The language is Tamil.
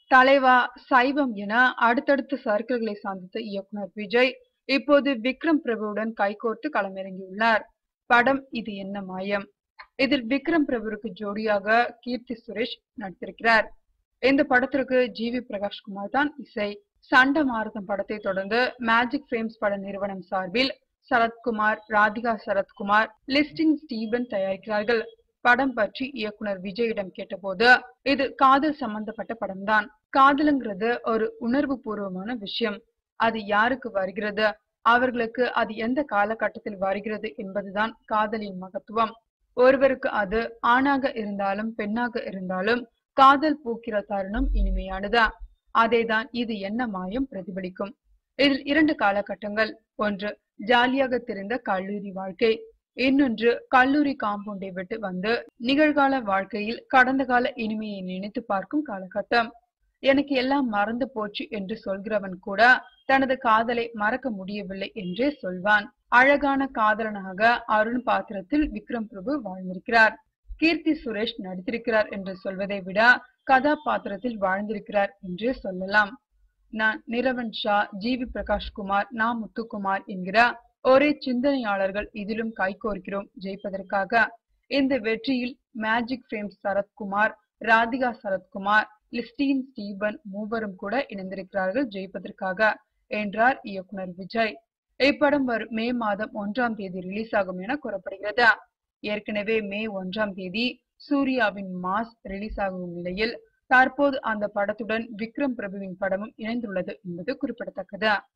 தலைவா சைவம் என அடுத்தடுத்த சர்க்கிள்களை சந்தித்த இயக்குனர் விஜய் இப்போது விக்ரம் பிரபுவுடன் கைகோர்த்து களமிறங்கியுள்ளார் படம் இது என்ன மாயம் இதில் விக்ரம் பிரபுவுக்கு ஜோடியாக கீர்த்தி சுரேஷ் நடித்திருக்கிறார் இந்த படத்திற்கு ஜி வி பிரகாஷ்குமார் தான் இசை சண்ட மாரதம் படத்தை தொடர்ந்து மேஜிக் ஃப்ரேம்ஸ் பட நிறுவனம் சார்பில் சரத்குமார் ராதிகா சரத்குமார் லிஸ்டின் ஸ்டீபன் தயாரிக்கிறார்கள் படம் பற்றி இயக்குனர் விஜயிடம் கேட்டபோது இது காதல் சம்பந்தப்பட்ட படம்தான் காதலுங்கிறது ஒரு உணர்வு பூர்வமான விஷயம் அது யாருக்கு வருகிறது அவர்களுக்கு அது எந்த காலகட்டத்தில் வருகிறது என்பதுதான் காதலின் மகத்துவம் ஒருவருக்கு அது ஆணாக இருந்தாலும் பெண்ணாக இருந்தாலும் காதல் பூக்கிற தருணம் இனிமையானதா அதேதான் இது என்ன மாயம் பிரதிபலிக்கும் இதில் இரண்டு காலகட்டங்கள் ஒன்று ஜாலியாக தெரிந்த கல்லூரி வாழ்க்கை இன்னொன்று கல்லூரி காம்பவுண்டை விட்டு வந்து நிகழ்கால வாழ்க்கையில் கடந்த கால இனிமையை நினைத்து பார்க்கும் காலகட்டம் எனக்கு எல்லாம் மறந்து போச்சு என்று சொல்கிறவன் கூட தனது காதலை மறக்க முடியவில்லை என்றே சொல்வான் அழகான காதலனாக அருண் பாத்திரத்தில் விக்ரம் பிரபு வாழ்ந்திருக்கிறார் கீர்த்தி சுரேஷ் நடித்திருக்கிறார் என்று சொல்வதை விட கதாபாத்திரத்தில் வாழ்ந்திருக்கிறார் என்றே சொல்லலாம் நான் நிரவன் ஷா ஜி வி பிரகாஷ்குமார் நா முத்துக்குமார் என்கிற ஒரே சிந்தனையாளர்கள் இதிலும் கைகோர்க்கிறோம் ஜெயிப்பதற்காக இந்த வெற்றியில் மேஜிக் ஃப்ரேம் சரத்குமார் ராதிகா சரத்குமார் லிஸ்டீன் ஸ்டீபன் மூவரும் கூட இணைந்திருக்கிறார்கள் ஜெயிப்பதற்காக என்றார் இயக்குனர் விஜய் இப்படம் வரும் மே மாதம் ஒன்றாம் தேதி ரிலீஸ் ஆகும் என கூறப்படுகிறது ஏற்கனவே மே ஒன்றாம் தேதி சூர்யாவின் மாஸ் ரிலீஸ் ஆகும் நிலையில் தற்போது அந்த படத்துடன் விக்ரம் பிரபுவின் படமும் இணைந்துள்ளது என்பது குறிப்பிடத்தக்கது